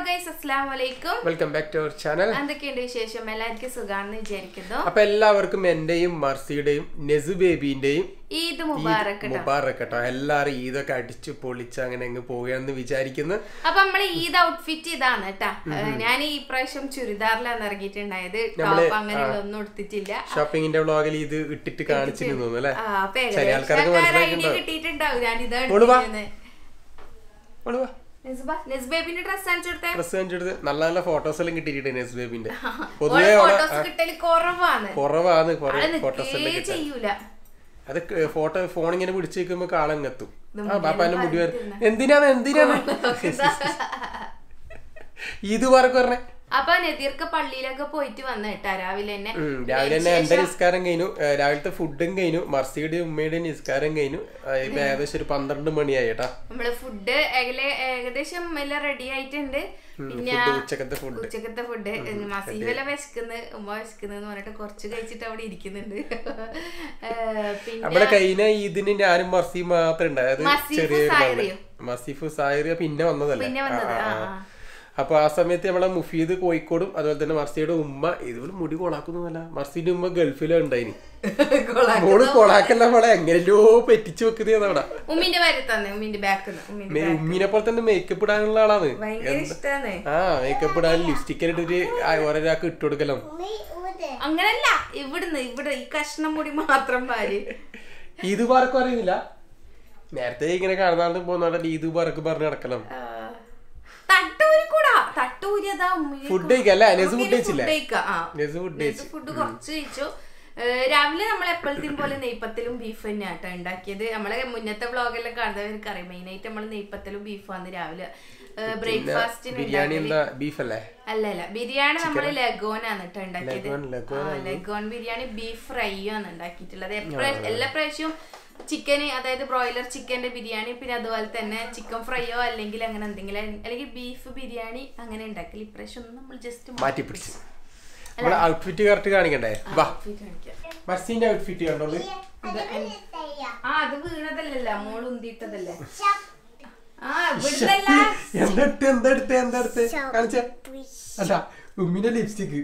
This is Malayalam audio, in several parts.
ഗൈസ് അസ്സാം വലൈക്കും welcome back to our channel എന്തൊക്കെയുണ്ട് വിശേഷം എല്ലാവർക്കും സുഖാണെന്ന് വിചാരിക്കുന്നു അപ്പൊ എല്ലാവർക്കും എന്റെയും മർസിയുടെയും നെസു ബേബിന്റെയും ഈദ് മുബാറക് ട്ടോ. മുബാറക് കേട്ടോ എല്ലാരും ഈദൊക്കെ അടിച്ച് പൊളിച്ച് അങ്ങനെ അങ്ങ് പോവുകയാണെന്ന് വിചാരിക്കുന്നു അപ്പൊ നമ്മള് ഈദ് ഔട്ട്ഫിറ്റ് ഇതാണ് കേട്ടാ ഞാൻ ഈ പ്രാവശ്യം ചുരിദാറിലാണ് ഇറങ്ങിയിട്ടുണ്ടായത് ടോപ്പ് അങ്ങനെയുള്ള ഒന്നും എടുത്തിട്ടില്ല ഷോപ്പിങ്ങിന്റെ വ്ളോഗിൽ ഇത് ഇട്ടിട്ട് കാണിച്ചിരുന്നു തോന്നുന്നു അല്ലെ ആ, അപ്പൊ ചില ആൾക്കാർക്ക് ഏകദേശം ഐഡിയ മനസ്സിലായിട്ടുണ്ടാവും കിട്ടിയിട്ടുണ്ടാവും ഞാൻ ഇത് ഓള് വാ. എടുത്തിരുന്നത് നെസ്ബേബിന്റെ ഡ്രസ് കാണിച്ചു കൊടുത്തേ ഡ്രസ് കാണിച്ചെടുത്ത് നല്ല നല്ല ഫോട്ടോസ് എല്ലാം കിട്ടിയിട്ടുണ്ട് നെസ് ബേബിന്റെ പൊതുവെ ഓളെ ഫോട്ടോസ് കിട്ടല് കുറവാണ് കുറവാണ് കുറെ ആള് ഫോട്ടോസ് എല്ലാം നിക്കേ കിട്ടാൻ ചെയ്യൂല അത് ഫോട്ടോ ഫോൺ ഇങ്ങനെ പിടിച്ചു വെക്കുമ്പോ കാളങ്ങെത്തും ഇത് ആ ബാപ്പാന്റെ മുടി വരെ പരത്തുന്ന. എന്തിനാണ് എന്തിനാണ് ഇത് പറക്ക് പറഞ്ഞേ അപ്പൊ നദീർക്ക് പള്ളിയിലൊക്കെ പോയിട്ട് വന്ന കേട്ടാ രാവിലെ തന്നെ ഉം, രാവിലെ തന്നെ എന്റെ നിസ്കാരം കഴിഞ്ഞു ഏ, രാവിലത്തെ ഫുഡും കഴിഞ്ഞു മർസിയുടെയും ഉമ്മയുടെയും നിസ്കാരം കഴിഞ്ഞു ആ, ഇപ്പൊ ഏകദേശം ഒരു പന്ത്രണ്ട് മണിയായി കേട്ടാ നമ്മള് ഫുഡ് ഏകദേശം എല്ലാം റെഡി ആയിട്ടുണ്ട് പിന്നെ ഫുഡ് ഉച്ചക്കത്തെ ഫുഡ് ഉച്ചക്കത്തെ ഫുഡ് മസീവല വിശക്കുന്നു ഉമ്മ വിശക്കുന്നു എന്ന് പറഞ്ഞിട്ട് കുറച്ച് കഴിച്ചിട്ട് അവിടെ ഇരിക്കുന്നുണ്ട് ഏഹ് പിന്നെ നമ്മളെ കഴിഞ്ഞ ഇതിന് ഞാനും മർസിയും മാത്രം ഉണ്ടായത് മസീഫും ചെറിയ സായറിയും. മസീഫ് സായറിയ പിന്നെ വന്നതല്ലേ പിന്നെ ആ, വന്നത് ആ, ആ ആ. ആ. അപ്പൊ ആ സമയത്ത് നമ്മളെ മുഫീദ് കോഴിക്കോടും അതുപോലെ തന്നെ മർസിയുടെ ഉമ്മ ഇതുപോലെ മുടി കൊളാക്കുന്നതല്ല മർസിന്റെ ഉമ്മ ഗൾഫിലും ഉണ്ടായിന് മോള് കൊളാക്കല്ല മോളെ എങ്ങനെയോ പെറ്റിച്ചു വെക്കുന്നതാണ് അവിടെ ഉമ്മിന്റെ വരെ തന്നെ ഉമ്മിന്റെ ബാക്ക് ഉമ്മിന്റെ മേ- ഉമ്മിനെ പോലെ തന്നെ മേക്കപ്പ് ഇടാനുള്ള ആളാണ് ഭയങ്കര ഇഷ്ടാണ് ആ മേക്കപ്പ് ഇടാൻ ലിപ്സ്റ്റിക് ഇട്ടിട്ട് ആ ഓരോരാൾക്ക് ഇട്ട് കൊടുക്കലോ അങ്ങനല്ല ഇവിടുന്ന് ഇവിടെ ഈ കഷ്ണം മുടി മാത്രം പാര് ഇത് പാർക്ക് അറിയുന്നില്ല നേരത്തെ ഇങ്ങനെ കാണുന്നാണ്ട് പോകുന്ന ഇത് പാർക്ക് പറഞ്ഞ് നടക്കണം ആ. തട്ടൂരി കൂടാ തട്ടൂരിയതാ ഫുഡ് കഴിക്കല്ലേ നെസ് ഫുഡ് കഴിച്ചില്ലേ ആ നെസ് ഫുഡ് കഴിച്ചു ഫുഡ് കുറച്ച് കഴിച്ചു ഏഹ് രാവിലെ നമ്മൾ എപ്പോഴത്തെയും പോലെ നെയ്പ്പത്തലും ബീഫ് തന്നെയാട്ടോ ഉണ്ടാക്കിയത് നമ്മളെ മുന്നത്തെ വ്ളോഗെല്ലാം കാണുന്നവർക്ക് അറിയാം മെയിൻ ആയിട്ട് നമ്മൾ നെയ്പ്പത്തലും ബീഫാണ് രാവിലെ ബ്രേക്ക്ഫാസ്റ്റിന് ബിരിയാണി എന്താ ബീഫ് അല്ലേ അല്ല അല്ല ബിരിയാണി നമ്മൾ ലഗോനാണ് കേട്ടോ ഉണ്ടാക്കിയത് ലഗോൺ, ലഗോൺ ആ, ലഗോൺ ബിരിയാണി ബീഫ് ഫ്രൈ ആണ് ഉണ്ടാക്കിയിട്ടുള്ളത് എപ്പോഴും എല്ലാ പ്രാവശ്യവും ചിക്കന് അതായത് ബ്രോയിലർ ചിക്കന്റെ ബിരിയാണി പിന്നെ അതുപോലെ തന്നെ ചിക്കൻ ഫ്രൈയോ അല്ലെങ്കിൽ അങ്ങനെ എന്തെങ്കിലും അല്ലെങ്കിൽ ബീഫ് ബിരിയാണി അങ്ങനെ ഉണ്ടാക്കല് ഇപ്രാവശ്യം ഒന്ന് നമ്മൾ ജസ്റ്റ് മാറ്റി പിടിച്ച് നമ്മളെ ഔട്ട്ഫിറ്റ് കറക്റ്റ് കാണിക്കണ്ടേ വാ മർസിന്റെ ഔട്ട്ഫിറ്റ് കണ്ടോളൂ ആ അത് വീണതല്ലല്ല മോള് ഉന്തിയിട്ടതല്ലേ ആ ഇവിടുന്നല്ല എന്തെടുത്ത് എന്തെടുത്ത് എന്തെടുത്ത് കാണിച്ചേ അല്ല ഉമ്മിന്റെ ലിപ്സ്റ്റിക്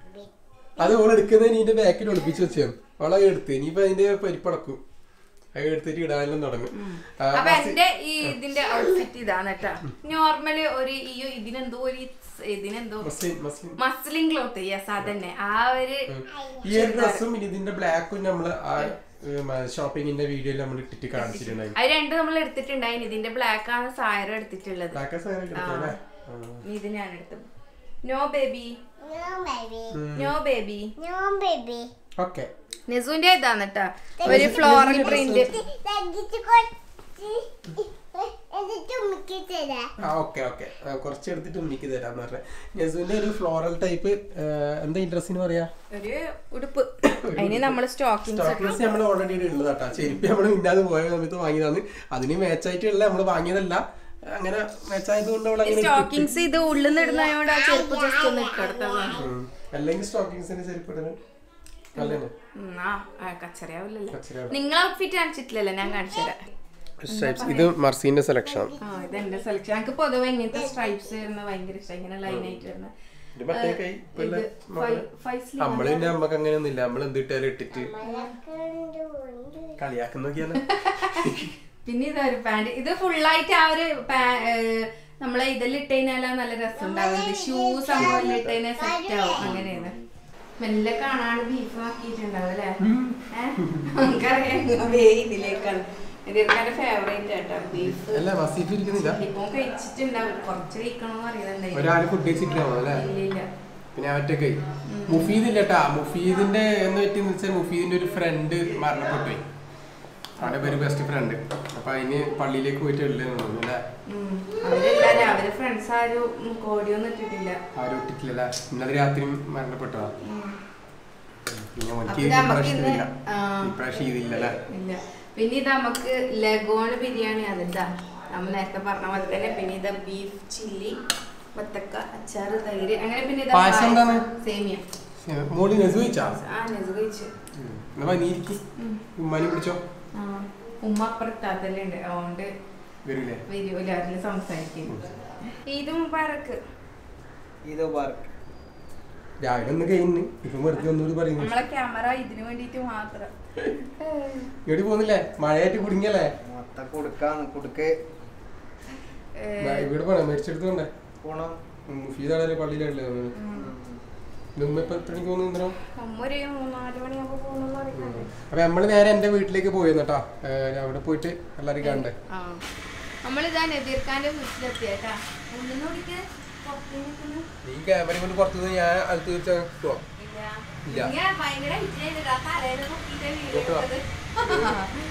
അത് ഓൾ എടുക്കുന്നത് നിന്റെ ബാക്കിൽ ഒളിപ്പിച്ച് വെച്ചാണ് ഓളെ എടുത്ത് ഇനിയിപ്പോ അതിന്റെ പരിപ്പടക്കും അത് എടുത്തിട്ട് ഇടാനും തുടങ്ങും ആ, അപ്പൊ മർസി- എന്റെ ഈ ഇതിന്റെ ഔട്ട്ഫിറ്റ് ഇതാണ് കേട്ടാ നോർമലി ഒരു ഈ ഇതിനെന്തോ ഒരു ഇതിനെന്തോ muslin muslin muslin cloth yes അതന്നെ ആ ഒരു ഈ ഒരു ഡ്രസ്സും ഇനി ഇതിന്റെ ബ്ലാക്കും നമ്മള് ആ ഷോപ്പിങ്ങിന്റെ വീഡിയോയിൽ നമ്മൾ ഇട്ടിട്ട് കാണിച്ചിട്ടുണ്ടായി അത് രണ്ട് നമ്മൾ എടുത്തിട്ടുണ്ടായിന് ഇതിന്റെ ബ്ലാക്ക് ആണ് സായർ എടുത്തിട്ടുള്ളത് ബ്ലാക്ക് സാധനം എടുത്തല്ലേ ഇത് ഞാൻ എടുത്തു no baby No, baby. No baby No, baby. Okay നെസുവിന്റെ ഇതാണ് കേട്ടാ ഒരു ഫ്ലോറൽ പ്രിന്റ് തഗ്ഗിച്ച് കുറച്ച് എന്നിട്ട് ഉമ്മിക്ക് തരാം. ആ ഓക്കെ ഓക്കെ കുറച്ച് എടുത്തിട്ട് ഉമ്മിക്ക് തരാന്ന് പറഞ്ഞ നെസുവിന്റെ ഒരു ഫ്ലോറൽ ടൈപ്പ് എന്താ ഈ ഡ്രസ്സിന് പറയാ ഒരു ഉടുപ്പ് അതിന് നമ്മൾ സ്റ്റോക്കിംഗ് സ്റ്റോക്ക്ലെസ് നമ്മൾ ഓൾറെഡി ഉള്ളതാട്ടാ ചെരുപ്പ് നമ്മൾ ഇല്ലാതെ പോയ സമയത്ത് വാങ്ങിയതാണ് അതിന് മാച്ചായിട്ടുള്ള നമ്മൾ വാങ്ങിയതല്ല അങ്ങനെ മാച്ചായത് കൊണ്ട് അവൾ അങ്ങനെ സ്റ്റോക്കിങ്സ് ഇത് ഉള്ളിൽ നിന്ന് ഇടുന്നതുകൊണ്ട് ആ ചെരുപ്പ് ജസ്റ്റ് ഒന്ന് ഇട്ടെടുത്തതാണ് ഉം. അല്ലെങ്കിൽ സ്റ്റോക്കിങ്സിന് ചെരുപ്പ് ഇടുന്നത് നല്ലതന്നെ ഉം, ആ ആ, കച്ചറയാവില്ലല്ലോ കച്ചറയാവില്ല. നിങ്ങൾ ഔട്ട്ഫിറ്റ് കാണിച്ചിട്ടില്ലല്ലോ ഞാൻ കാണിച്ചു തരാം സ്ട്രൈപ്സ് ഇത് മർസീന്റെ സെലക്ഷൻ ആ ഇത് എന്റെ സെലക്ഷൻ എനിക്ക് പൊതുവെ ഇങ്ങനത്തെ സ്ട്രൈപ്സ് വരുന്ന ഭയങ്കര ഇഷ്ടം ഇങ്ങനെ ലൈൻ ആയിട്ട് വരുന്ന ഇത് മറ്റേ കൈ ഇത് ഫൈവ് സ്ലീവ് നമ്മള് പിന്നെ നമ്മക്ക് അങ്ങനെയൊന്നും ഇല്ല നമ്മൾ എന്ത് ഇട്ടാലും ഇട്ടിട്ട് മലക്കുണ്ട് ഉണ്ട്. കളിയാക്കുന്ന നോക്കിയാലോ പിന്നെ ഇതൊരു പാന്റ് ഇത് ഫുള്ളായിട്ട് ആ ഒരു പാ- ഏഹ് നമ്മളെ ഇതെല്ലാം ഇട്ട് കഴിഞ്ഞാൽ നല്ല രസം ഉണ്ടാവും ഷൂ സംഭവം ഇട്ട് കഴിഞ്ഞാൽ സെറ്റ് ആവും അങ്ങനെയാണ് മെല്ലെ കാണാണ്ട് ബീഫ് ആക്കിയിട്ടുണ്ടാവും അല്ലേ ഏഹ് നമുക്കറിയാം വേ ഇതിലേക്കാണ് ഇതിന്റെ ഫേവറേറ്റ് കേട്ടോ ബീഫ് അല്ല മസീഫ് ഇരിക്കുന്നില്ല ഇപ്പൊ കഴിച്ചിട്ടുണ്ടാവും കുറച്ച് കഴിക്കണമെന്ന് പറയുന്നുണ്ടായി ഒരാള് ഫുഡ് കഴിച്ചിട്ടാണോ അല്ലേ ഇല്ല ഇല്ല പിന്നെ ഒറ്റക്ക് മുഫീദ് ഇല്ലട്ടാ മുഫീദിന്റെ എന്ന് പറ്റിയെന്ന് വെച്ചാൽ മുഫീദിന്റെ ഒരു ഫ്രണ്ട് മരണപ്പെട്ടു അവന്റെ പേര് ബെസ്റ്റ് ഫ്രണ്ട് അപ്പൊ അതിന് പള്ളിയിലേക്ക് പോയിട്ട് ഉള്ളതെന്ന് തോന്നുന്നു അല്ലേ ഉം. അവരെല്ലാരും അവരെ ഫ്രണ്ട്സ് ആരും ഉം, കോടിയൊന്നും ഇട്ടിട്ടില്ല ആരും ഒട്ടിക്കില്ലല്ല ഇന്നലെ രാത്രി മരണപ്പെട്ടതാ പിന്നെ അപ്പൊ എനിക്ക് ഇത് നമുക്ക് ഇപ്രാവശ്യം ഇന്ന് ഇതില്ല ആ. ഇപ്രാവശ്യം ഇതില്ലല്ലേ ഇല്ല പിന്നെ ഇത് നമുക്ക് ലഗോൺ ബിരിയാണി അതിതാ നമ്മൾ നേരത്തെ പറഞ്ഞ പോലെ തന്നെ പിന്നെ ഇത് ബീഫ് ചില്ലി വത്തക്ക അച്ചാറ് തൈര് അങ്ങനെ പിന്നെ ഇത് പായസം എന്താണ്? സേമിയ മോളി നെസ് ചോദിച്ചാ ആ നെസ് കഴിച്ചു എന്നാ നീ ഇരിക്കി ഉമ്മാനി പിടിച്ചോ ആ ഉമ്മ അപ്പുറത്താത്തല്ലേ ഉണ്ട് അതുകൊണ്ട് വരൂലേ വരൂല അതിൽ സംസാരിക്കും ഈദ് മുബാറക്ക് ഈദ് മുബാറക് രാവിലെ ഒന്ന് കഴിഞ്ഞ് ഇപ്പൊ വെറുതെ ഒന്നുകൂടി പറയുന്നു നമ്മളെ ക്യാമറ ഇതിനു വേണ്ടിട്ട് മാത്രം ഇവിടെ പോകുന്നില്ലേ മഴയായിട്ട് കുടുങ്ങിയല്ലേ മൊത്തം കൊടുക്കാന്ന് കൊടുക്ക് ഏ, ദാ ഇവിടെ പോണേ മരിച്ചെടുത്തോണ്ടേ പോണം മുഫീദാണല്ലേ പള്ളിയിലല്ലേ നിമ്മ ഇപ്പൊ എത്ര മണിക്ക് പോകുന്നു ഇന്ദ്രോ അമ്മ ഒരു മൂന്നാല് മണിയാകുമ്പോ പോകണമെന്ന് പറയുന്നത് അപ്പൊ നമ്മള് നേരെ എന്റെ വീട്ടിലേക്ക് പോയിരുന്നു കേട്ടോ അവിടെ പോയിട്ട് എല്ലാരും കണ്ടേ ആ നമ്മളിതാ നദീർക്കാന്റെ വീട്ടിലെത്തിയേട്ടാ ഒന്നിനോടിക്ക് പുറത്തേക്ക് നീ ക്യാമറ കൊണ്ട് പുറത്തു നിന്ന് ഞാൻ അത് തീർച്ച കിട്ടുമോ ഇല്ല. ഞാൻ ഭയങ്കര വിജയ തലേന്ന് നോക്കിയിട്ടേ വീഡിയോ നോക്കുക. എടുത്തത്.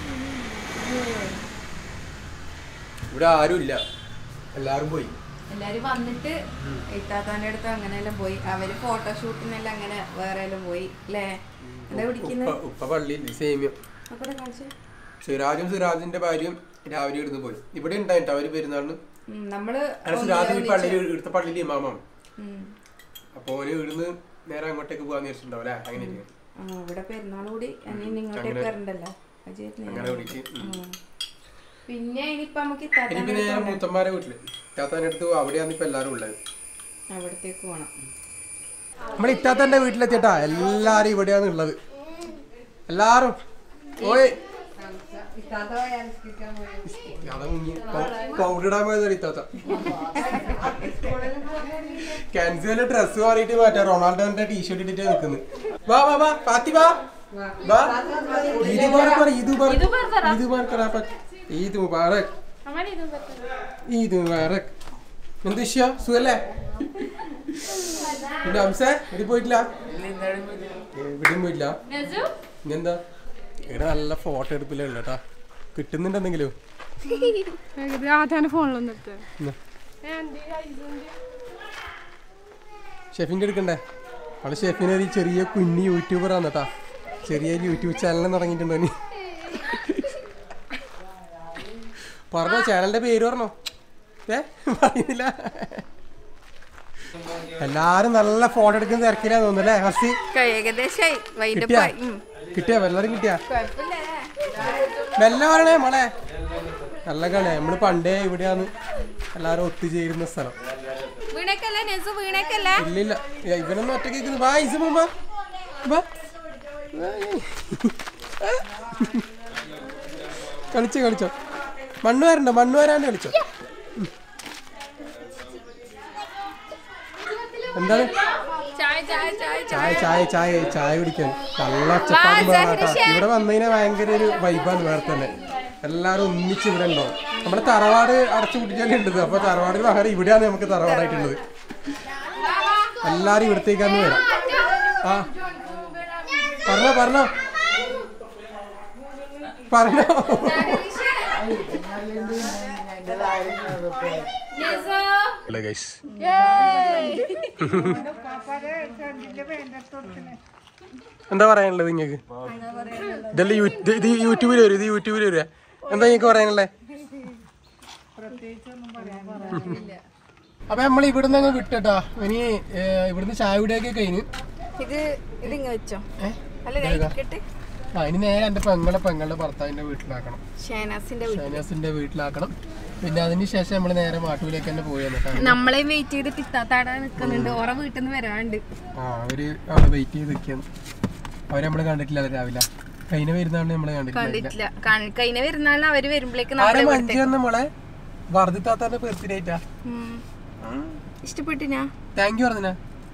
ഇവിടെ ആരും ഇല്ല എല്ലാരും പോയി എല്ലാരും വന്നിട്ട് ഇത്താത്താന്റെ അടുത്ത് അങ്ങനെയെല്ലാം പോയി അവര് ഫോട്ടോഷൂട്ടിനെല്ലാം അങ്ങനെ വേറെ എല്ലാം പോയി അല്ലേ എന്താ പിടിക്കുന്നത് ഉപ്പ- ഉപ്പ പള്ളി സേമിയം അവിടെ കാണിച്ചു സിറാജും സിറാജിന്റെ ഭാര്യയും രാവിലെ ഇവിടുന്ന് പോയി ഇവിടെ ഉണ്ടായിട്ടോ അവര് പെരുന്നാളിന് നമ്മള് അല്ല സിറാജ് ഈ പള്ളിയിൽ ഇവിടുത്തെ പള്ളിയിൽ ഇമാമാണ് ഉം. അപ്പൊ ഓന് ഇവിടുന്ന് നേരെ അങ്ങോട്ടേക്ക് പോകാൻ വിചാരിച്ചിട്ടുണ്ടാവും അല്ലേ അങ്ങനെ ആ, ഇവിടെ പെരുന്നാൾ കൂടി അനി ഇങ്ങോട്ടേക്ക് അങ്ങനെ- വരണ്ടല്ലോ അജയത്തിന് അങ്ങനെ വിളിച്ച് ഉം. ഉം. പിന്നെ ഇനിയിപ്പൊ നമുക്ക് എനിക്ക് ഇത്താത്താന്റെ നേരെ അടുത്ത് മൂത്തന്മാരെ വീട്ടില് ഇത്താത്താന്റെ അടുത്ത് അവിടെയാണ് ഇപ്പൊ എല്ലാരും ഉള്ളത് അവിടത്തേക്ക് പോണം നമ്മൾ ഇത്താത്തന്റെ വീട്ടിലെത്തിയട്ടാ എല്ലാരും ഇവിടെയാണ് ഉള്ളത് എല്ലാരും ഓയ് പൗഡർ ഇടാൻ പോയത് ഇത്താത്ത ക്യാൻസലിന്റെ ഡ്രസ് മാറിയിട്ട് മാറ്റാ റൊണാൾഡോന്റെ ടീഷർട്ട് ഇട്ടിട്ട് നിൽക്കുന്നു വാ വാ വാ ഫാത്തി വാ വാ ഈദ് മുബാറക് പറ ഈദ് മുബാറക് ഈദ് മുബാറക് പറ, അപ്പ. ഈദ് മുബാറക് ഈദ് മുബാറക് എന്ത് വിഷയ സുഖല്ലേ പിന്നെ ഹംസേ എവിടെ പോയിട്ടില്ല എവിടെയും പോയിട്ടില്ല ഇനിയെന്താ ഇവിടെ നല്ല ഫോട്ടോ എടുപ്പില്ല കേട്ടാ കിട്ടുന്നുണ്ട് എന്തെങ്കിലും ആദ്യമാണ് ഫോണിലൊന്നും എടുത്ത് ഇന്ന്. ഷെഫിന്റെ എടുക്കണ്ടേ അവള് ഷെഫിനെ ഒരു ചെറിയ കുഞ്ഞി യൂട്യൂബർ ആണ് കേട്ടാ ചെറിയ യൂട്യൂബ് ചാനൽ തുടങ്ങിയിട്ടുണ്ടോ നീ പറഞ്ഞോ ചാനലിന്റെ പേര് പറഞ്ഞോ ഏ പറയുന്നില്ല എല്ലാരും നല്ല ഫോട്ടോ എടുക്കുന്ന തിരക്കിലാ തോന്നുന്നല്ലേ ഹസി ഏകദേശമായി കിട്ടിയാ കിട്ടിയാ എല്ലാരും കിട്ടിയാ മെല്ലെ പറയണേ മോളെ നല്ല കാണേ നമ്മള് പണ്ടേ ഇവിടെയാണ് എല്ലാരും ഒത്തുചേരുന്ന സ്ഥലം വീണേക്കല്ലേ നെസു വീണേക്കല്ലേ ഇല്ലില്ല ഏ, ഇവനൊന്നും ഒറ്റയ്ക്ക് നിൽക്കുന്നു വാ ഇസുമ വാ വാ കളിച്ചോ കളിച്ചോ മണ്ണ് വരണ്ടോ മണ്ണ് വരാണ്ട് കളിച്ചോ ഉം. എന്താണ് ചായ ചായ ചായ ചായ ചായ ചായ ചായ കുടിക്കാൻ നല്ല ഒച്ചപ്പാടും ബഹളാട്ടാ. ഇവിടെ വന്നതിനെ ഭയങ്കര ഒരു വൈബാണ് വേറെ തന്നെ എല്ലാരും ഒന്നിച്ച് ഇവിടെ ഉണ്ടോ നമ്മുടെ തറവാട് അടച്ചു കുട്ടിച്ചാലേ ഉണ്ടത് അപ്പൊ തറവാടിന് പകരം ഇവിടെയാണ് നമുക്ക് തറവാടായിട്ടുള്ളത് എല്ലാരും ഇവിടത്തേക്കാന്ന് വരാം ആ പറഞ്ഞോ പറഞ്ഞോ പറഞ്ഞോ എന്താ പറയാനുള്ളത് നിങ്ങക്ക് ഇതല്ല യൂ- ഇത് ഇത് യൂട്യൂബിൽ വരും ഇത് യൂട്യൂബിൽ വരിക എന്താ നിങ്ങൾക്ക് പറയാനുള്ളത് അപ്പൊ നമ്മൾ ഇവിടുന്ന് അങ്ങ് വിട്ടട്ടാ ഇനി ഏ, ഇവിടുന്ന് ചായ കുടിയൊക്കെ കഴിഞ്ഞ് ഇത് ഇതിങ്ങ വെച്ചോ ഏ? അല്ല ഇതേതാ? ഇരിക്കട്ടെ ആ ഇനി നേരെ എന്റെ പെങ്ങളെ പെങ്ങളുടെ ഭർത്താവിന്റെ വീട്ടിലാക്കണം ഷേനാസിന്റെ വീട്ടിൽ ഷൈനാസിന്റെ വീട്ടിലാക്കണം പിന്നെ അതിന് ശേഷം നമ്മൾ നേരെ മാട്ടൂലേക്ക് തന്നെ പോയി എന്നിട്ടാണ് നമ്മളെ വെയിറ്റ് ചെയ്തിട്ട് ഇത്താത്താടെ നിക്കുന്നുണ്ട് ഓറ വീട്ടിൽ നിന്ന് വരാണ്ട് ആ അവര് അവിടെ വെയിറ്റ് ചെയ്ത് നിൽക്കുകയാണ് അവരെ നമ്മള് കണ്ടിട്ടില്ല രാവിലെ കഴിഞ്ഞ വരുന്നതാണ് നമ്മളെ കണ്ടിട്ടില്ല കണ്ടിട്ടില്ല കാണ്- കഴിഞ്ഞ വരുന്നാളിന് അവര് വരുമ്പോഴേക്ക് ആരെ നമ്മളെ മഞ്ചി വന്ന മോളെ വർദ്ധിത്താത്താന്റെ ബർത്ത്ഡേ ആയിട്ടാ ഇഷ്ടപ്പെട്ടിനാ താങ്ക് യു പറഞ്ഞാ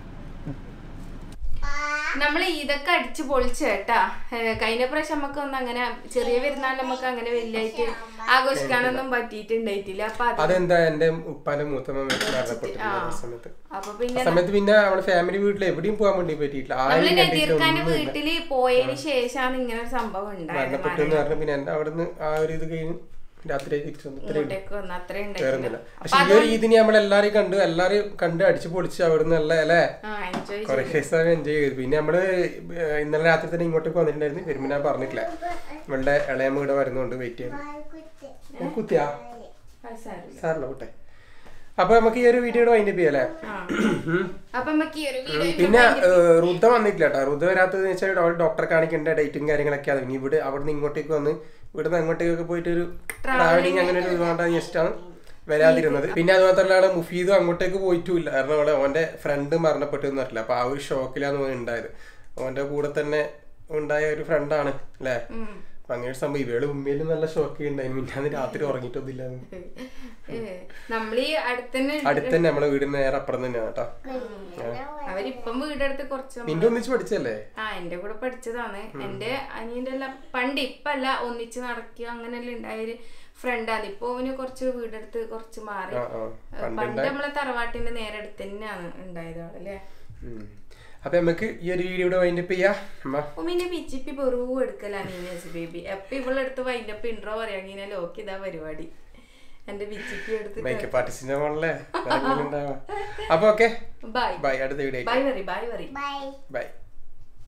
നമ്മൾ ഇതൊക്കെ അടിച്ചു പൊളിച്ചു കേട്ടാ ഏഹ് കഴിഞ്ഞ പ്രാവശ്യം നമുക്ക് ഒന്നും അങ്ങനെ ചെറിയ പെരുന്നാൾ നമുക്ക് അങ്ങനെ വലിയായിട്ട് ആഘോഷിക്കാനൊന്നും പറ്റിയിട്ടുണ്ടായിട്ടില്ല അപ്പൊ അത് അതെന്താ എന്റെ ഉപ്പാന്റെ മൂത്തമ്മ മരണപ്പെട്ടിട്ടുള്ള സമയത്ത് അപ്പൊ ആ പിന്നെ സമയത്ത് പിന്നെ നമ്മുടെ ഫാമിലി വീട്ടിൽ എവിടെയും പോകാൻ വേണ്ടി പറ്റിയിട്ടില്ല നമ്മള് ആരും നദീർഖാന്റെ കണ്ടിട്ടൊന്നുമില്ല. വീട്ടില് പോയതിന് ശേഷമാണ് ഇങ്ങനെ ഒരു സംഭവം ഉണ്ടായത് മരണപ്പെട്ടു എന്ന് പറഞ്ഞു പിന്നെ എന്റെ അവിടുന്ന് ആ ഒരു ഇത് കഴിഞ്ഞ് രാത്രി തിരിച്ചു വന്നു ഇത്രയും ഇങ്ങോട്ടേക്ക് വന്ന് അത്രേ വേറൊന്നുമില്ല ഉണ്ടായിട്ടില്ല പക്ഷെ ഈ ഒരു ഇതിന് നമ്മൾ എല്ലാരെയും കണ്ടു എല്ലാരെയും കണ്ട് അടിച്ചു പൊളിച്ച് അവിടുന്ന് അല്ലേ അല്ലേ ആ എൻജോയ് കുറെ സമയം എൻജോയ് ചെയ്തു പിന്നെ നമ്മള് ഏഹ് ഇന്നലെ രാത്രി തന്നെ ഇങ്ങോട്ടേക്ക് വന്നിട്ടുണ്ടായിരുന്നു വരുമ്പോ ഞാൻ പറഞ്ഞിട്ടില്ല ഇവളുടെ ഇളയമ്മ ഇവിടെ വരുന്നോണ്ട് വെയിറ്റ് ചെയ്തു ഏ, കുത്തിയാ സാറില്ല കൂട്ടെ അപ്പൊ നമുക്ക് ഈ ഒരു വീഡിയോ വൈൻഡപ്പ് ചെയ്യാം അല്ലേ അപ്പൊ നമുക്ക് ഈ ഒരു വീഡിയോ പിന്നെ ഏഹ്, റുദ വന്നിട്ടില്ല കേട്ടോ റുദ വരാത്തത് വെച്ചാൽ അവൾ ഡോക്ടറെ കാണിക്കേണ്ട ഡേറ്റും കാര്യങ്ങളൊക്കെ ആണ് ഇനി ഇവിടെ അവിടുന്ന് ഇങ്ങോട്ടേക്ക് വന്ന് ഇവിടുന്ന് അങ്ങോട്ടേക്കൊക്കെ പോയിട്ട് ഒരു ട്രാവലിംഗ് അങ്ങനെ ഒരു വേണ്ട ജസ്റ്റാണ് വരാതിരുന്നത് പിന്നെ അത് മാത്രമല്ല മുഫീദും അങ്ങോട്ടേക്ക് പോയിട്ടുമില്ല കാരണം അവളെ അവന്റെ ഫ്രണ്ട് മരണപ്പെട്ടു എന്ന് അറിയില്ല അപ്പൊ ആ ഒരു ഷോക്കിലാണ് അവൻ ഉണ്ടായത് അവന്റെ കൂടെ തന്നെ ഉണ്ടായ ഒരു ഫ്രണ്ടാണ് അല്ലേ അപ്പൊ അങ്ങനെ ഒരു സംഭവം ഇവള് ഉമ്മയില് നല്ല ഷോക്ക് ഉണ്ടായി മിന്നാന്ന് രാത്രി ഉറങ്ങിയിട്ടൊന്നുമില്ല നമ്മളീ അടുത്തന്നെ അടുത്ത് തന്നെ നമ്മളെ വീടിന് നേരെ അപ്പുറം തന്നെയാണ് കേട്ടോ അവരിപ്പം വീടെടുത്ത് കുറച്ച് നിന്റെ ഒന്നിച്ച് പഠിച്ചല്ലേ ആ എന്റെ കൂടെ പഠിച്ചതാണ് എന്റെ അനിയന്റെ എല്ലാം പണ്ട് ഇപ്പല്ല ഒന്നിച്ച് നടക്കുക അങ്ങനെല്ലാം ഉണ്ടായൊരു ഫ്രണ്ടാണ് ഇപ്പൊ അവന് കുറച്ച് വീടെടുത്ത് കുറച്ച് മാറി ആ, ആ. പണ്ട് പണ്ട് നമ്മളെ തറവാട്ടിന്റെ നേരെ അടുത്ത് തന്നെയാണ് ഉണ്ടായത് അല്ലേ ഉം. അപ്പൊ നമുക്ക് ഈ ഒരു വീഡിയോ വൈൻഡപ്പ് ചെയ്യാം അമ്മ ഉമ്മിന്റെ പിച്ചിപ്പി പെറൂ എടുക്കലാണ് നീനസ് ബേബി അപ്പൊ ഇവളെടുത്ത് വൈൻഡപ്പ് ഇൻട്രോ പറയാങ്ങനെ ലോക്ക് ഇതാ പരിപാടി എന്റെ പിച്ചിപ്പി എടുത്ത് മേക്കപ്പ് ആർട്ടിസ്റ്റിന്റെ മോളല്ലേ ഉണ്ടാവാ അപ്പൊ ഓക്കെ ബൈ ബൈ അടുത്ത വീഡിയോ ബൈ വറി ബൈ വറി ബൈ ബൈ